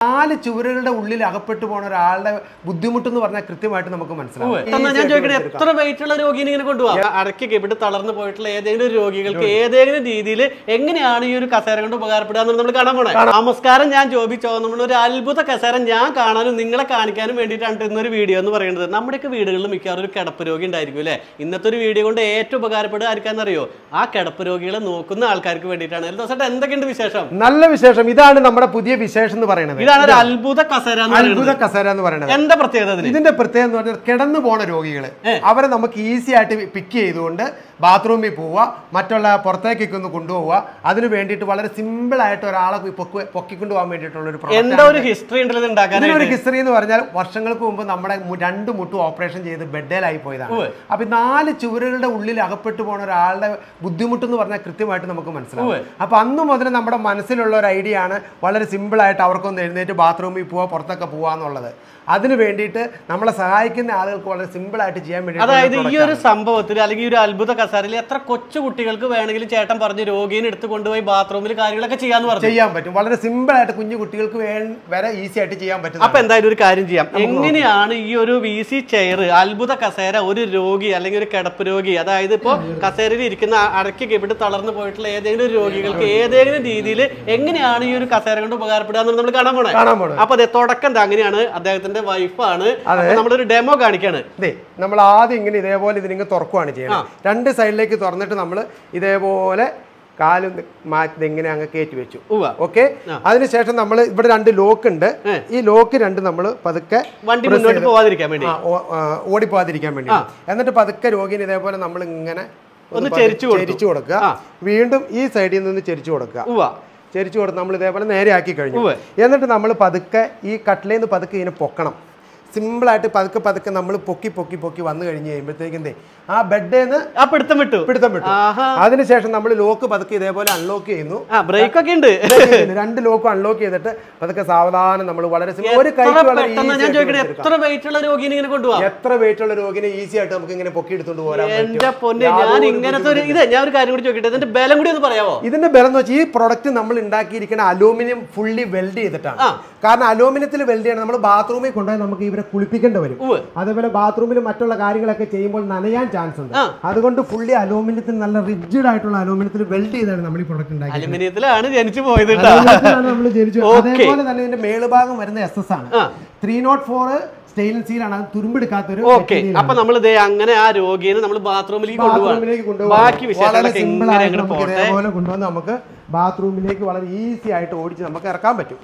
നാല് ചുവരുകളുടെ ഉള്ളിൽ അകപ്പെട്ടു പോണ ഒരാളുടെ ബുദ്ധിമുട്ട് എന്ന് പറഞ്ഞാൽ കൃത്യമായിട്ട് നമുക്ക് മനസ്സിലാവും എന്നാ ഞാൻ ചോദിക്കട്ടെ എത്ര വെയിറ്റ് ഉള്ള രോഗിനെ ഇങ്ങനെ കൊണ്ടുപോകാം അടക്കി ഇവിടെ തളർന്നു പോയിട്ടുള്ള ഏതെങ്കിലും ഒരു രോഗികൾക്ക് ഏതെങ്കിലും രീതിയിൽ എങ്ങനെയാണ് ഈ ഒരു കസേര കൊണ്ട് ഉപകാരപ്പെടുക എന്നുള്ളത് നമ്മൾ കാണാൻ പോണേ നമസ്കാരം ഞാൻ ജോബി ചോന്നപ്പോൾ ഒരു അത്ഭുത കസേര ഞാൻ കാണാനും നിങ്ങളെ കാണിക്കാനും വേണ്ടിയിട്ടാണ് ഇന്നൊരു വീഡിയോ എന്ന് പറയുന്നത് നമ്മുടെയൊക്കെ വീടുകളിൽ മിക്കവാറും ഒരു കിടപ്പ് രോഗി ഉണ്ടായിരിക്കും അല്ലേ ഇന്നത്തെ ഒരു വീഡിയോ കൊണ്ട് ഏറ്റവും ഉപകാരപ്പെടുക ആർക്കാന്നറിയോ ആ കിടപ്പ് രോഗികളെ നോക്കുന്ന ആൾക്കാർക്ക് വേണ്ടിയിട്ടാണ് ദിവസം എന്തൊക്കെയുണ്ട് വിശേഷം നല്ല വിശേഷം ഇതാണ് നമ്മുടെ പുതിയ വിശേഷം എന്ന് പറയുന്നത് ഇതാണ് ഒരു അത്ഭുത കസേര എന്ന് അത്ഭുത പറയുന്നത് കസേര എന്ന് പറയുന്നത് എന്താ പ്രത്യേകത ഇതിന് ഇതിന്റെ പ്രത്യേകത എന്ന് പറഞ്ഞാൽ കിടന്നു പോണ രോഗികൾ അവരെ നമുക്ക് ഈസി ആയിട്ട് പിക്ക് ചെയ്തുകൊണ്ട് ബാത്റൂമിൽ പോവുക മറ്റുള്ള പുറത്തേക്കൊക്കെ ഒന്ന് കൊണ്ടുപോവുക അതിന് വേണ്ടിയിട്ട് വളരെ സിമ്പിൾ ആയിട്ട് ഒരാളെ പൊക്കി പൊക്കിക്കൊണ്ടു പോകാൻ വേണ്ടിയിട്ടുള്ള ഒരു product എന്താ ഒരു ഹിസ്റ്ററി ഉണ്ടല്ലോ ഇത് ഉണ്ടാക്കാനായിട്ട് ഇതിനൊരു ഹിസ്റ്ററി എന്ന് പറഞ്ഞാൽ വർഷങ്ങൾക്ക് മുമ്പ് നമ്മുടെ മു- രണ്ട് മുട്ടും ഓപ്പറേഷൻ ചെയ്ത് ബെഡേലായി പോയതാണ് അപ്പൊ ഈ നാല് ചുവരുകളുടെ ഉള്ളിൽ അകപ്പെട്ടു പോണ ഒരാളുടെ ബുദ്ധിമുട്ട് എന്ന് പറഞ്ഞാൽ കൃത്യമായിട്ട് നമുക്ക് മനസ്സിലാവും അപ്പൊ അന്ന് മുതൽ നമ്മുടെ മനസ്സിലുള്ള ഒരു ഐഡിയ ആണ് വളരെ സിമ്പിൾ ആയിട്ട് അവർക്കൊന്ന് എഴുന്നേറ്റ് ബാത്റൂമിൽ പോവാ പുറത്തൊക്കെ പോവാന്നുള്ളത് അതിന് വേണ്ടിയിട്ട് നമ്മളെ സഹായിക്കുന്ന ആളുകൾക്ക് വളരെ സിമ്പിൾ ആയിട്ട് ചെയ്യാൻ വേണ്ടി അതായത് ഈ ഒരു സംഭവത്തിൽ അല്ലെങ്കിൽ ഈ ഒരു അത്ഭുത കസാരയിൽ എത്ര കൊച്ചു കുട്ടികൾക്ക് വേണമെങ്കിലും ചേട്ടൻ പറഞ്ഞ് രോഗീനെ എടുത്ത് കൊണ്ടുപോയി ബാത്റൂമിൽ കാര്യങ്ങളൊക്കെ ചെയ്യാന്ന് പറഞ്ഞു ചെയ്യാൻ പറ്റും വളരെ സിമ്പിൾ ആയിട്ട് കുഞ്ഞു കുട്ടികൾക്ക് വേ- വരെ ഈസി ആയിട്ട് ചെയ്യാൻ പറ്റും അപ്പൊ എന്തായാലും ഒരു കാര്യം ചെയ്യാം എങ്ങനെയാണ് ഈ ഒരു വി സി ചെയർ അത്ഭുത കസേര ഒരു രോഗി അല്ലെങ്കിൽ ഒരു കിടപ്പ് രോഗി അതായത് ഇപ്പോ കസേരയിൽ ഇരിക്കുന്ന ആ അടക്കി കിവിട്ട് തളർന്നു പോയിട്ടുള്ള ഏതെങ്കിലും ഒരു രോഗികൾക്ക് ഏതെങ്കിലും രീതിയിൽ എങ്ങനെയാണ് ഈ ഒരു കസേര കൊണ്ട് ഉപകാരപ്പെടുക എന്നുള്ളത് നമ്മൾ കാണാൻ പോണേ കാണാൻ പോണത് അപ്പൊ അതെ തുടക്കം ദാ അങ്ങനെയാണ് അദ്ദേഹത്തിന്റെ വൈഫാണ് അപ്പൊ നമ്മളൊരു ഡെമോ കാണിക്കാണ് ഇതേ നമ്മൾ ആദ്യം ഇങ്ങനെ ഇതേപോലെ ഇതിനിങ്ങ് തുറക്കുവാണ് ചെയ്യുന്നത് രണ്ട് സൈഡിലേക്ക് തുറന്നിട്ട് നമ്മൾ ഇതേപോലെ കാലും മാറ്റി ഇങ്ങനെ അങ്ങ് കയറ്റി വെച്ചു ഉവ്വ ഓക്കെ അതിനുശേഷം നമ്മൾ ഇവിടെ രണ്ട് ലോക്ക് ഉണ്ട് ഈ ലോക്ക് രണ്ട് നമ്മൾ പതുക്കെ വണ്ടി മുന്നോട്ട് പോവാതിരിക്കാൻ വേണ്ടി ആ, ഓ- ആ, ഓടിപ്പോവാതിരിക്കാൻ വേണ്ടി എന്നിട്ട് പതുക്കെ രോഗിന് ഇതേപോലെ നമ്മൾ ഇങ്ങനെ ഒന്ന് പതുക്കെ ചെരിച്ചു കൊടുത്തു. ചെരിച്ചു കൊടുക്കുക വീണ്ടും ഈ സൈഡിൽ നിന്ന് ചെരിച്ചു കൊടുക്കുക ഉവ്വ ചെരിച്ചു കൊടുത്ത് നമ്മൾ ഇതേപോലെ നേരെ ആക്കി കഴിഞ്ഞു ഉവ്വ്. എന്നിട്ട് നമ്മൾ പതുക്കെ ഈ കട്ടിലേന്ന് നിന്ന് പതുക്കെ ഇതിനെ പൊക്കണം സിമ്പിളായിട്ട് പതുക്കെ പതുക്കെ നമ്മൾ പൊക്കി പൊക്കി പൊക്കി വന്നു കഴിഞ്ഞ് കഴിയുമ്പോഴത്തേക്കും ദേ ആ ബെഡേന്ന് ആ പിടുത്തം വിട്ടു പിടുത്തം വിട്ടു ആഹാ അതിനുശേഷം നമ്മൾ ലോക്ക് പതുക്കെ ഇതേപോലെ അൺലോക്ക് ചെയ്യുന്നു ആ ബ്രേക്ക് ഒക്കെ ഉണ്ട് ഇതൊക്കെ ചെയ്യുന്നു. രണ്ട് ലോക്കും അൺലോക്ക് ചെയ്തിട്ട് പതുക്കെ സാവധാനം നമ്മൾ വളരെ simple- ഒരു കൈക്ക് എത്ര വളരെ പെട്ടെന്ന് easy ഞാൻ ആയിട്ട് ചോദിക്കട്ടെ എടുക്കാം. എത്ര വെയിറ്റ് ഉള്ള രോഗിനെ ഇങ്ങനെ കൊണ്ടുപോകാം എത്ര വെയിറ്റ് ഉള്ള രോഗിനെ ഈസി ആയിട്ട് നമുക്ക് ഇങ്ങനെ പൊക്കി എടുത്തുകൊണ്ട് പോരാൻ എന്റെ പറ്റും പൊന്നെ ഞാൻ ഇങ്ങനത്തെ ഒരു ഇത് ഞാൻ ഒരു കാര്യം കൂടി ചോദിക്കട്ടെ ഇതിന്റെ ബലം കൂടി ഒന്ന് പറയാവോ ഇതിന്റെ ബലം എന്ന് വെച്ചാൽ ഈ പ്രൊഡക്റ്റ് നമ്മൾ ഉണ്ടാക്കിയിരിക്കുന്ന അലൂമിനിയം ഫുള്ളി വെൽഡ് ചെയ്തിട്ടാണ് ആ. കാരണം അലൂമിനിയത്തിൽ വെൽഡ് ചെയ്യണം നമ്മൾ ബാത്റൂമിൽ കൊണ്ടുപോയി നമുക്ക് ഇവരെ കുളിപ്പിക്കേണ്ടി വരും ഉവ്വ്. അതേപോലെ ബാത്റൂമിൽ മറ്റുള്ള കാര്യങ്ങളൊക്കെ ചെയ്യുമ്പോൾ നനയാൻ ചാൻസ് ഉണ്ട് ആ. അതുകൊണ്ട് ഫുള്ളി അലൂമിനിയത്തിൽ നല്ല റിജിഡ് ആയിട്ടുള്ള അലൂമിനിയത്തിൽ വെൽഡ് ചെയ്താണ് നമ്മൾ ഈ പ്രൊഡക്റ്റ് ഉണ്ടാക്കിയത് അലുമിനിയത്തിലാണ് ജനിച്ചു പോയത് കേട്ടോ അലൂമിനിയത്തിലാണ് നമ്മൾ ജനിച്ചു Okay. അതേപോലെ തന്നെ ഇതിന്റെ മേളുഭാഗം വരുന്ന എസ് എസ് ആണ് ആ. ത്രീ നോട്ട് ഫോർ സ്റ്റെയിൻലെസ് സ്റ്റീലാണ് അത് തുരുമ്പെടുക്കാത്തൊരു ഓക്കെ അപ്പൊ നമ്മൾ ഇതേ അങ്ങനെ ആ രോഗിനെ നമ്മൾ ബാത്റൂമിലേക്ക് ബാത്റൂമിലേക്ക് കൊണ്ടുപോകാം ബാക്കി വിശേഷങ്ങളൊക്കെ സിമ്പിൾ എങ്ങനെ ആയിട്ട് അങ്ങോട്ട് നമുക്ക് പോട്ടെ ഇതേപോലെ കൊണ്ടുവന്ന് നമുക്ക് ബാത്റൂമിലേക്ക് വളരെ ഈസി ആയിട്ട് ഓടിച്ച് നമുക്ക് ഇറക്കാൻ പറ്റും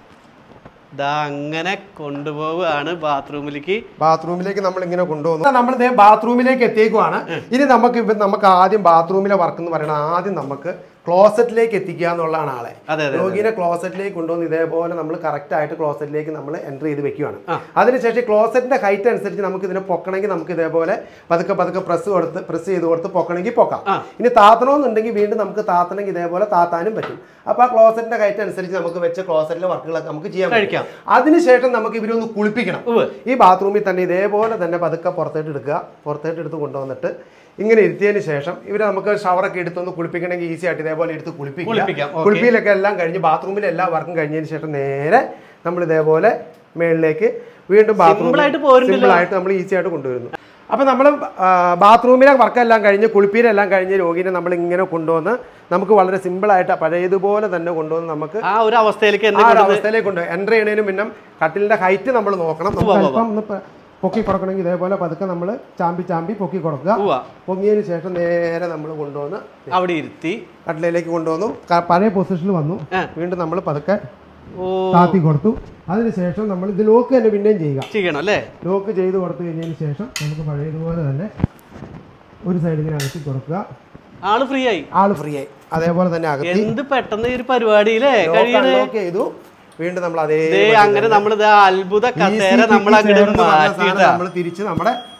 ദാ അങ്ങനെ കൊണ്ടുപോവുകയാണ് ബാത്റൂമിലേക്ക് ബാത്റൂമിലേക്ക് നമ്മൾ ഇങ്ങനെ കൊണ്ടുപോകുന്നു നമ്മൾ ഇതേ ബാത്റൂമിലേക്ക് എത്തിയേക്കുവാണ് ഇനി നമുക്ക് ഇവ നമുക്ക് ആദ്യം ബാത്റൂമിലെ വർക്ക് എന്ന് പറയുന്നത് ആദ്യം നമുക്ക് ക്ലോസറ്റിലേക്ക് എത്തിക്കുക എന്നുള്ളതാണ് ആളെ അതെ, അതെ, രോഗിനെ ക്ലോസറ്റിലേക്ക് കൊണ്ടുവന്ന് ഇതേപോലെ നമ്മൾ കറക്റ്റ് ആയിട്ട് ക്ലോസറ്റിലേക്ക് നമ്മൾ എൻ്റർ ചെയ്ത് വെക്കുകയാണ് അതിനുശേഷം ക്ലോസറ്റിന്റെ ഹൈറ്റ് അനുസരിച്ച് നമുക്ക് ഇതിനെ പൊക്കണമെങ്കിൽ നമുക്ക് ഇതേപോലെ പതുക്കെ പതുക്കെ പ്രസ് കൊടുത്ത് പ്രസ് ചെയ്ത് കൊടുത്ത് പൊക്കണമെങ്കിൽ പൊക്കാം ഇനി താത്തണമെന്നുണ്ടെങ്കിൽ വീണ്ടും നമുക്ക് താത്തണമെങ്കിൽ ഇതേപോലെ താത്താനും പറ്റും അപ്പോൾ ആ ക്ലോസറ്റിന്റെ ഹൈറ്റ് അനുസരിച്ച് നമുക്ക് വെച്ച ക്ലോസറ്റിലെ വർക്കുകളൊക്കെ നമുക്ക് ചെയ്യാൻ കഴിക്കാം. പറ്റും അതിനുശേഷം നമുക്ക് ഇവരൊന്ന് കുളിപ്പിക്കണം ഉവ്വ്. ഈ ബാത്റൂമിൽ തന്നെ ഇതേപോലെ തന്നെ പതുക്കെ പുറത്തേട്ട് എടുക്കുക പുറത്തേട്ട് എടുത്ത് കൊണ്ടുവന്നിട്ട് ഇങ്ങനെ ഇരുത്തിയതിന് ശേഷം ഇവരെ നമുക്ക് ഷവറൊക്കെ എടുത്തൊന്ന് കുളിപ്പിക്കണമെങ്കിൽ ഈസി ആയിട്ട് ഇതേപോലെ എടുത്ത് കുളിപ്പിക്കാം, കുളിപ്പിക്കുക okay. കുളിപ്പിയിലൊക്കെ എല്ലാം കഴിഞ്ഞ് ബാത്റൂമിലെ എല്ലാ വർക്കും കഴിഞ്ഞതിന് ശേഷം നേരെ നമ്മൾ ഇതേപോലെ മേളിലേക്ക് വീണ്ടും Simple ആയിട്ട് പോരുന്നില്ല. സിമ്പിൾ ആയിട്ട് നമ്മൾ ഈസി ആയിട്ട് കൊണ്ടുവരുന്നു അപ്പൊ നമ്മൾ ബാത്റൂമിലെ വർക്കെല്ലാം കഴിഞ്ഞ് കുളിപ്പീരെല്ലാം കഴിഞ്ഞ് രോഗിനെ നമ്മൾ ഇങ്ങനെ കൊണ്ടുവന്ന് നമുക്ക് വളരെ സിമ്പിൾ ആയിട്ട് പഴയതുപോലെ തന്നെ കൊണ്ടുവന്ന് നമുക്ക് ആ ഒരു അവസ്ഥയിലേക്ക് ആ എന്നെ ഒരു കൊണ്ടുവന്ന് അവസ്ഥയിലേക്ക് കൊണ്ട് എൻ്റർ ചെയ്യണതിന് പിന്നെ കട്ടിലിന്റെ ഹൈറ്റ് നമ്മൾ നോക്കണം നമുക്ക് അല്പം ഒന്ന് പ- പൊക്കി കൊടുക്കണമെങ്കിൽ ഇതേപോലെ പതുക്കെ നമ്മൾ ചാമ്പി ചാമ്പി പൊക്കി കൊടുക്കുക ഉവ്വ. പൊങ്ങിയതിന് ശേഷം നേരെ നമ്മൾ കൊണ്ടുവന്ന് അവിടെ ഇരുത്തി കട്ടിലേക്ക് കൊണ്ടുവന്നു ക- പഴയ പൊസിഷനിൽ വന്നു ആ. വീണ്ടും നമ്മൾ പതുക്കെ ഓ താത്തി കൊടുത്തു അതിനുശേഷം നമ്മൾ ഇത് ലോക്ക് തന്നെ പിന്നെയും ചെയ്യുക ചെയ്യണം അല്ലേ ലോക്ക് ചെയ്ത് കൊടുത്തു കഴിഞ്ഞതിന് ശേഷം നമുക്ക് പഴയതുപോലെ തന്നെ ഒരു സൈഡ് ഇങ്ങനെ അകത്തി കൊടുക്കുക ആള് ഫ്രീ ആയി ആള് ഫ്രീ ആയി അതേപോലെ തന്നെ അകത്തി എന്ത് പെട്ടെന്ന് ഈ ഒരു പരിപാടിയില്ലേ കഴിയണേ ലോക്ക് ചെയ്തു വീണ്ടും നമ്മൾ അതേ ദേ അങ്ങനെ നമ്മൾ ഇത് അത്ഭുത കസേര നമ്മൾ അങ്ങോട്ട് മാറ്റിയിട്ടാ നമ്മൾ തിരിച്ച് നമ്മുടെ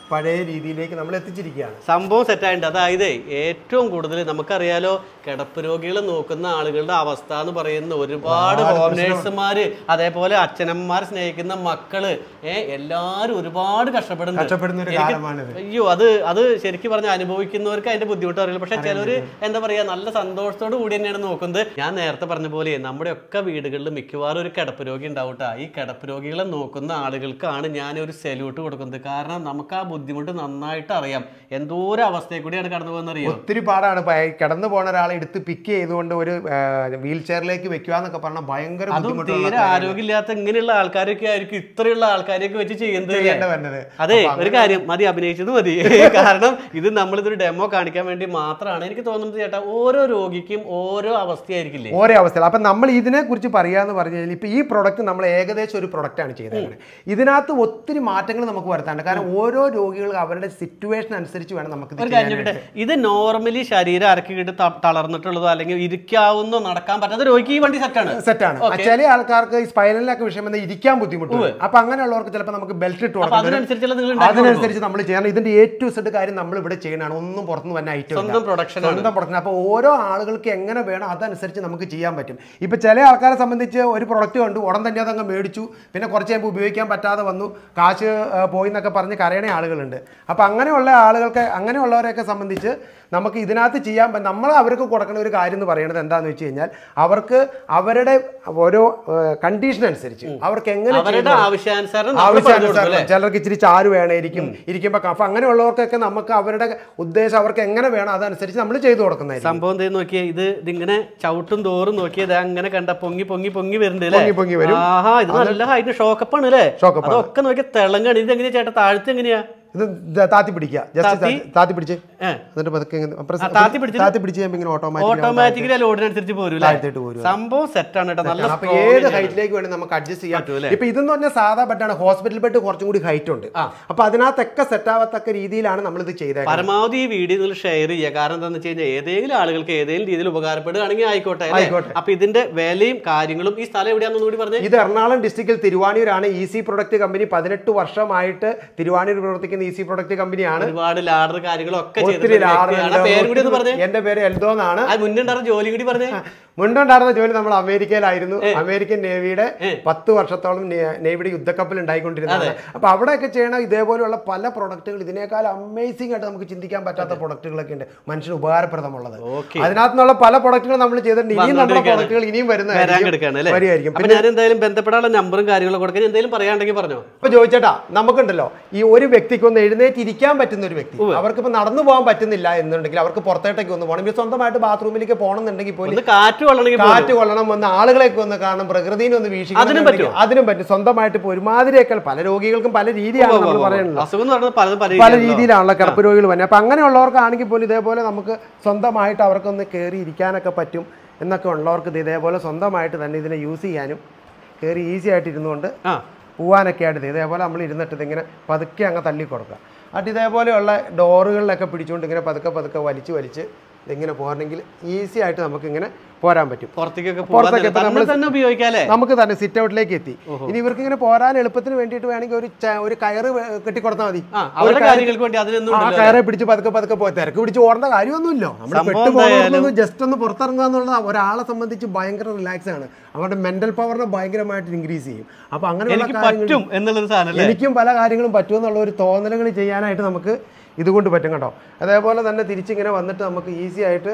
പഴയ രീതിയിലേക്ക് നമ്മൾ എത്തിച്ചിരിക്കുകയാണ് സംഭവം സെറ്റായിട്ടുണ്ട് അതായത് ഏറ്റവും കൂടുതൽ നമുക്കറിയാലോ കിടപ്പ് രോഗികൾ നോക്കുന്ന ആളുകളുടെ അവസ്ഥ എന്ന് പറയുന്ന ഒരുപാട് ഹോം നേഴ്സുമാര് അതേപോലെ അച്ഛനമ്മമാർ സ്നേഹിക്കുന്ന മക്കള് ഏഹ് എല്ലാരും ഒരുപാട് കഷ്ടപ്പെടുന്നുണ്ട് കഷ്ടപ്പെടുന്ന ഒരു എനിക്ക് കാലമാണിത് അയ്യോ അത് അത് ശരിക്കും പറഞ്ഞാൽ അനുഭവിക്കുന്നവർക്ക് അതിന്റെ ബുദ്ധിമുട്ട് അറിയില്ല പക്ഷെ ചിലര് എന്താ പറയാ നല്ല സന്തോഷത്തോട് കൂടി തന്നെയാണ് നോക്കുന്നത് ഞാൻ നേരത്തെ പറഞ്ഞ പോലെ നമ്മുടെ ഒക്കെ വീടുകളിൽ മിക്കവാറും ഒരു കിടപ്പ് രോഗി ഉണ്ടാവട്ടെ ഈ കിടപ്പ് രോഗികളെ നോക്കുന്ന ആളുകൾക്കാണ് ഞാൻ ഒരു സെല്യൂട്ട് കൊടുക്കുന്നത് കാരണം നമുക്ക് ആ ബുദ്ധിമുട്ട് നന്നായിട്ട് അറിയാം എന്തോരം അവസ്ഥയെ കൂടിയാണ് കടന്നു പോകുന്ന അറിയോ ഒത്തിരി പാടാണ് ഇപ്പൊ കിടന്നു പോണ ഒരാളെ എടുത്ത് പിക്ക് ചെയ്തുകൊണ്ട് ഒരു വീൽ ചെയറിലേക്ക് വെക്കുക എന്നൊക്കെ പറഞ്ഞാൽ ഭയങ്കര അതും ബുദ്ധിമുട്ടുള്ള തീരെ ആരോഗ്യമില്ലാത്ത ഇങ്ങനെയുള്ള ആൾക്കാരൊക്കെ ആയിരിക്കും ഇത്രയുള്ള ആൾക്കാരെയൊക്കെ വെച്ച് ചെയ്യുന്നത് അല്ലേ? ചെയ്യേണ്ട വരുന്നത് അതെ ഒരു കാര്യം മതി അഭിനയിച്ചത് മതി കാരണം ഇത് നമ്മളിതൊരു ഡെമോ കാണിക്കാൻ വേണ്ടി മാത്രമാണ് എനിക്ക് തോന്നുന്നത് ചേട്ടാ ഓരോ രോഗിക്കും ഓരോ അവസ്ഥയായിരിക്കില്ലേ ഓരോ അവസ്ഥയിൽ അപ്പം നമ്മൾ ഇതിനെ കുറിച്ച് പറയാന്ന് പറഞ്ഞു കഴിഞ്ഞാൽ ഇപ്പം ഈ പ്രൊഡക്റ്റ് നമ്മൾ ഏകദേശം ഒരു പ്രൊഡക്റ്റാണ് ചെയ്തേക്കുന്നത് ഇതിനകത്ത് ഒത്തിരി മാറ്റങ്ങൾ നമുക്ക് വരുത്താണ്ട് കാരണം ഓരോ രോഗികൾക്ക് അവരുടെ സിറ്റുവേഷൻ അനുസരിച്ച് വേണം നമുക്ക് ഇത് ഒരു കാര്യം ചോദിക്കട്ടെ ഇത് നോർമലി ശരീരം അരക്കിയിട്ട് തളർന്നിട്ടുള്ളതോ അല്ലെങ്കിൽ ഇരിക്കാവുന്നോ നടക്കാൻ പറ്റാത്ത രോഗിക്ക് ഈ വണ്ടി സെറ്റാണ് സെറ്റാണ് ചില ആൾക്കാർക്ക് ഈ സ്പൈനലിലൊക്കെ വിഷയം വന്നാൽ ഇരിക്കാൻ ബുദ്ധിമുട്ട് അപ്പൊ അങ്ങനെയുള്ളവർക്ക് ചിലപ്പോൾ നമുക്ക് ബെൽറ്റ് ഇട്ട് അപ്പൊ കൊടുക്കണം അതിനനുസരിച്ചുള്ള നിങ്ങൾ ഉണ്ടാക്കി അതിനനുസരിച്ച് നമ്മൾ ചെയ്യണം ഇതിന്റെ എ ടു സെഡ് കാര്യം നമ്മൾ ഇവിടെ ചെയ്യണതാണ് ഒന്നും പുറത്തുനിന്ന് വന്ന ഐറ്റം സ്വന്തം പ്രൊഡക്ഷൻ സ്വന്തം പ്രൊഡക്ഷൻ അപ്പോൾ ഓരോ ആളുകൾക്ക് എങ്ങനെ വേണം അതനുസരിച്ച് നമുക്ക് ചെയ്യാൻ പറ്റും ഇപ്പൊ ചില ആൾക്കാരെ സംബന്ധിച്ച് ഒരു പ്രൊഡക്റ്റ് കണ്ടു ഉടൻ തന്നെ അതങ്ങ് മേടിച്ചു പിന്നെ കുറച്ച് കഴിയുമ്പോൾ ഉപയോഗിക്കാൻ പറ്റാതെ വന്നു കാശ് ആ, പോയി എന്നൊക്കെ പറഞ്ഞ് കരയണ ആളുകളുണ്ട് അപ്പോൾ അങ്ങനെയുള്ള ആളുകൾക്ക് അങ്ങനെയുള്ളവരെയൊക്കെ സംബന്ധിച്ച് നമുക്ക് ഇതിനകത്ത് ചെയ്യാൻ പറ്റും നമ്മൾ അവർക്ക് കൊടുക്കുന്ന ഒരു കാര്യം എന്ന് പറയുന്നത് എന്താണെന്ന് വെച്ച് കഴിഞ്ഞാൽ അവർക്ക് അവരുടെ ഓരോ കണ്ടീഷൻ അനുസരിച്ച് അവർക്ക് എങ്ങനെ അവരുടെ ആവശ്യാനുസരണം നമ്മൾ പറഞ്ഞു കൊടുക്കും അല്ലേ? ആവശ്യാനുസരണം ചിലർക്ക് ഇച്ചിരി ചാരു വേണമായിരിക്കും ഇരിക്കുമ്പോൾ കഫ അങ്ങനെയുള്ളവർക്കൊക്കെ നമുക്ക് അവരുടെ ഉദ്ദേശം അവർക്ക് എങ്ങനെ വേണം അതനുസരിച്ച് നമ്മൾ ചെയ്തു കൊടുക്കുന്നതായിരിക്കും സംഭവം എന്തേ നോക്കിയേ ഇത് ഇതിങ്ങനെ ചവിട്ടും തോറും നോക്കിയത് അങ്ങനെ കണ്ട പൊങ്ങി പൊങ്ങി പൊങ്ങി വരുന്നുണ്ട് പൊങ്ങി പൊങ്ങി വരും. ആഹാ ഇത് നല്ല ഹൈറ്റ് ഷോക്കപ്പാണ് അല്ലേ Shock up ആണ്. അതൊക്കെ നോക്കിയ തിളങ്ങാണ് ഇത് എങ്ങനെയാ ചേട്ടാ താഴ്ത്തി എങ്ങനെയാ ഇത് ദ- താത്തി പിടിക്കുക ജസ്റ്റ് താത്തി? താത്തി പിടിച്ച് ഏ. എന്നിട്ട് പതുക്കെ ഇങ്ങനെ press- ആ, താത്തി പിടിച്ചിട്ട്? താത്തി പിടിച്ച് കഴിയുമ്പോൾ ഇങ്ങനെ ഓട്ടോമാറ്റിക് ഓട്ടോമാറ്റിക്കലി ലോഡിനനുസരിച്ച് പോരും താഴ്ത്തിയിട്ട് പോരും. സംഭവം സെറ്റാണ് കേട്ടോ നല്ല അപ്പൊ ഏത് ഹൈറ്റിലേക്ക് വേണ്ടി നമുക്ക് അഡ്ജസ്റ്റ് ചെയ്യാം ഇപ്പൊ ഇതെന്ന് പറഞ്ഞാൽ സാധാ ബെഡാണ് ഹോസ്പിറ്റൽ ബെഡ് കുറച്ചും കൂടി ഹൈറ്റ് ഉണ്ട് അപ്പൊ അതിനകത്തൊക്കെ സെറ്റ് ആവത്തക്ക രീതിയിലാണ് നമ്മൾ ഇത് ചെയ്തേക്കുന്നത് പരമാവധി ഈ വീഡിയോ നിങ്ങൾ ഷെയർ ചെയ്യുക കാരണം എന്താണെന്ന് വെച്ച് കഴിഞ്ഞാൽ ഏതെങ്കിലും ആളുകൾക്ക് ഏതെങ്കിലും രീതിയിൽ ഉപകാരപ്പെടുകയാണെങ്കിൽ ആയിക്കോട്ടെ അല്ലേ? ആയിക്കോട്ടെ. അപ്പൊ ഇതിന്റെ വിലയും കാര്യങ്ങളും ഈ സ്ഥലം എവിടെയാണെന്ന് കൂടി പറഞ്ഞേ ഇത് എറണാകുളം ഡിസ്ട്രിക്റ്റിൽ തിരുവാണിയൂരാണ് ഈസി പ്രൊഡക്റ്റ് കമ്പനി പതിനെട്ട് വർഷമായിട്ട് തിരുവാണിയൂർ പ്രവർത്തിക്കുന്ന ഈസി പ്രൊഡക്റ്റ് കമ്പനിയാണ് ഒരുപാട് ലാഡർ കാര്യങ്ങളും ഒക്കെ ഒത്തിരി ചെയ്തിട്ടുള്ള ലാഭം വ്യക്തിയാണ്. ആ പേര് കൂടി ഒന്ന് പറഞ്ഞേ എന്റെ പേര് എൽദോ എന്നാണ് ആ മുന്നുണ്ടായിരുന്ന ജോലി കൂടി പറഞ്ഞേ മുണ്ടുണ്ടായിരുന്ന ജോലി നമ്മൾ അമേരിക്കയിലായിരുന്നു അമേരിക്കൻ നേവിയുടെ പത്ത് വർഷത്തോളം നേ- നേവിയുടെ യുദ്ധക്കപ്പൽ ഉണ്ടായിക്കൊണ്ടിരുന്നത് അപ്പൊ അവിടെയൊക്കെ ചെയ്യണ ഇതേപോലെയുള്ള പല പ്രൊഡക്റ്റുകൾ ഇതിനേക്കാൾ അമേസിംഗ് ആയിട്ട് നമുക്ക് ചിന്തിക്കാൻ പറ്റാത്ത പ്രൊഡക്റ്റുകളൊക്കെ ഉണ്ട് മനുഷ്യന് ഉപകാരപ്രദമുള്ളത് ഓക്കെ അതിനകത്ത് നിന്നുള്ള പല പ്രൊഡക്റ്റുകൾ നമ്മൾ ചെയ്തിട്ടുണ്ട് ഇനിയും നമ്മുടെ വന്നുകൊണ്ടിരിക്കുകയാണ്. പ്രൊഡക്റ്റുകൾ ഇനിയും വരാൻ വരുന്നതായിരിക്കും കിടക്കാണ് അല്ലേ വരികയായിരിക്കും അപ്പൊ ഞാൻ എന്തായാലും ബന്ധപ്പെടാനുള്ള നമ്പറും കാര്യങ്ങളും കൊടുക്കാൻ എന്തെങ്കിലും പറയാണ്ടെങ്കിൽ പറഞ്ഞോ ഇപ്പൊ ചോദിച്ചേട്ടാ നമുക്കുണ്ടല്ലോ ഈ ഒരു വ്യക്തിക്ക് ഒന്ന് എഴുന്നേറ്റ് ഇരിക്കാൻ പറ്റുന്ന ഒരു വ്യക്തി അവർക്ക് ഇപ്പൊ നടന്നു പോകാൻ പറ്റുന്നില്ല എന്നുണ്ടെങ്കിൽ അവർക്ക് പുറത്തേട്ടേക്ക് ഒന്ന് പോകണം ഇപ്പൊ സ്വന്തമായിട്ട് ബാത്റൂമിലേക്ക് പോകണം എന്നുണ്ടെങ്കിൽ പോലും ഒന്ന് കാറ്റ് കൊള്ളണമെങ്കിൽ പോലും. കാറ്റ് കൊള്ളണം വന്ന് ആളുകളെയൊക്കെ ഒന്ന് കാണണം പ്രകൃതിനെ ഒന്ന് വീക്ഷിക്കണം അതിനും എന്നുണ്ടെങ്കിൽ അതിനും പറ്റും സ്വന്തമായിട്ട് ഇപ്പൊ ഒരുമാതിരിയൊക്കെ പല രോഗികൾക്കും പല രീതിയാണ് നമ്മൾ പറയുന്നത് അസുഖം എന്ന് പറയുന്നത് പലതും പല പല രീതിയിലാണല്ലോ. രീതിയിലാണല്ലോ കിടപ്പ് രോഗികൾ തന്നെ അപ്പൊ അങ്ങനെയുള്ളവർക്കാണെങ്കിൽ പോലും ഇതേപോലെ നമുക്ക് സ്വന്തമായിട്ട് അവർക്കൊന്ന് കയറി ഇരിക്കാനൊക്കെ പറ്റും എന്നൊക്കെ ഉള്ളവർക്ക് ഇത് ഇതേപോലെ സ്വന്തമായിട്ട് തന്നെ ഇതിനെ യൂസ് ചെയ്യാനും കയറി ഈസി ആയിട്ട് ഇരുന്നുകൊണ്ട് ആ പോവാനൊക്കെ ആയിട്ട് ഇത് ഇതേപോലെ നമ്മൾ ഇരുന്നിട്ട് ഇതിങ്ങനെ പതുക്കെ അങ്ങ് തള്ളി കൊടുക്കുക എന്നിട്ട് ഇതേപോലെയുള്ള ഡോറുകളിലൊക്കെ പിടിച്ചുകൊണ്ട് ഇങ്ങനെ പതുക്കെ പതുക്കെ വലിച്ച് വലിച്ച് ഇതിങ്ങനെ പോരണമെങ്കിൽ ഈസി ആയിട്ട് നമുക്ക് ഇങ്ങനെ പോരാൻ പറ്റും പുറത്തേക്കൊക്കെ പുറത്തൊക്കെ പോകാൻ ഇപ്പൊ തന്നെ തന്നെ ഉപയോഗിക്കാല്ലേ നമുക്ക് തന്നെ സിറ്റ് ഔട്ടിലേക്ക് എത്തി ഇനി ഇവർക്ക് ഇങ്ങനെ പോരാൻ എളുപ്പത്തിന് വേണ്ടിയിട്ട് വേണമെങ്കിൽ ഒരു ച- ഒരു കയറ് വേ- കെട്ടിക്കൊടുത്താൽ മതി ആ അവരുടെ കാര്യങ്ങൾക്ക് വേണ്ടി അതിനൊന്നും ആ കയറെ പിടിച്ച് പതുക്കെ പതുക്കെ പോയി തിരക്ക് പിടിച്ച് ഓടേണ്ട കാര്യമൊന്നുമില്ലോ നമ്മൾ സംഭവം പെട്ടുപോകുന്ന ജസ്റ്റ് ഒന്ന് പുറത്തിറങ്ങുക എന്നുള്ളത് ഒരാളെ സംബന്ധിച്ച് ഭയങ്കര റിലാക്സ് ആണ് അവരുടെ മെന്റൽ പവറിനെ ഭയങ്കരമായിട്ട് ഇൻക്രീസ് ചെയ്യും അപ്പൊ അങ്ങനെയുള്ള എനിക്ക് കാര്യങ്ങൾ പറ്റും എന്നുള്ളൊരു സാധനം അല്ലേ എനിക്കും പല കാര്യങ്ങളും പറ്റുമെന്നുള്ള ഒരു തോന്നലുകൾ ചെയ്യാനായിട്ട് നമുക്ക് ഇതുകൊണ്ട് പറ്റും കേട്ടോ അതേപോലെ തന്നെ തിരിച്ചിങ്ങനെ വന്നിട്ട് നമുക്ക് ഈസി ആയിട്ട്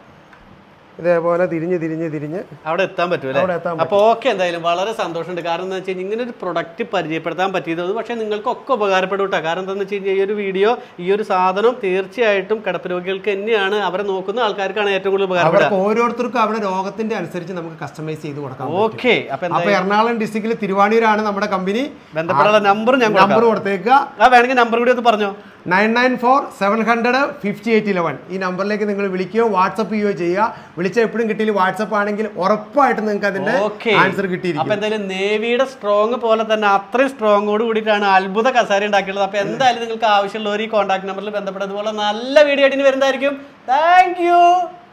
ഇതേപോലെ തിരിഞ്ഞ് തിരിഞ്ഞ് തിരിഞ്ഞ് അവിടെ എത്താൻ പറ്റുമല്ലേ അവിടെ എത്താൻ അപ്പോൾ ഓക്കെ എന്തായാലും വളരെ സന്തോഷമുണ്ട് കാരണം എന്താ വെച്ച് കഴിഞ്ഞാൽ ഇങ്ങനെ ഒരു പ്രൊഡക്റ്റ് പരിചയപ്പെടുത്താൻ പറ്റിയത് പക്ഷേ നിങ്ങൾക്കൊക്കെ ഉപകാരപ്പെടും കേട്ടോ കാരണം എന്താണെന്ന് വെച്ച് കഴിഞ്ഞാൽ ഈ ഒരു വീഡിയോ ഈ ഒരു സാധനം തീർച്ചയായിട്ടും കിടപ്പ് രോഗികൾക്ക് തന്നെയാണ് അവരെ നോക്കുന്ന ആൾക്കാർക്കാണ് ഏറ്റവും കൂടുതൽ ഉപകാരപ്പെടുക അവർക്ക് ഓരോരുത്തർക്കും അവരുടെ രോഗത്തിന്റെ അനുസരിച്ച് നമുക്ക് കസ്റ്റമൈസ് ചെയ്ത് കൊടുക്കാം ഓക്കെ അപ്പൊ എന്താ അപ്പൊ എറണാകുളം ഡിസ്ട്രിക്റ്റിൽ തിരുവാണിയൂരാണ് നമ്മുടെ കമ്പനി ബന്ധപ്പെടാനുള്ള നമ്പർ ഞാൻ കൊടുക്കാം നമ്പർ കൊടുത്തേക്കുക ആ വേണമെങ്കിൽ നമ്പർ കൂടി ഒന്ന് പറഞ്ഞോ nine nine four seven hundred fifty eight eleven ഈ നമ്പറിലേക്ക് നിങ്ങൾ വിളിക്കുകയോ വാട്സപ്പ് ചെയ്യുകയോ ചെയ്യുക വിളിച്ച എപ്പോഴും കിട്ടിയില്ല വാട്സപ്പ് ആണെങ്കിൽ ഉറപ്പായിട്ട് നിങ്ങൾക്ക് അതിന്റെ ഓക്കെ ആൻസർ കിട്ടിയിരിക്കും അപ്പൊ എന്തായാലും നേവിയുടെ സ്ട്രോങ് പോലെ തന്നെ അത്രയും സ്ട്രോങ്ങോട് കൂടിയിട്ടാണ് അത്ഭുത കസാര ഉണ്ടാക്കിയുള്ളത് അപ്പൊ എന്തായാലും നിങ്ങൾക്ക് ആവശ്യമുള്ളവർ ഈ കോൺടാക്ട് നമ്പറിൽ ബന്ധപ്പെട്ടതുപോലെ നല്ല വീഡിയോ ആയിട്ട് ഇനി വരുന്നതായിരിക്കും താങ്ക് യു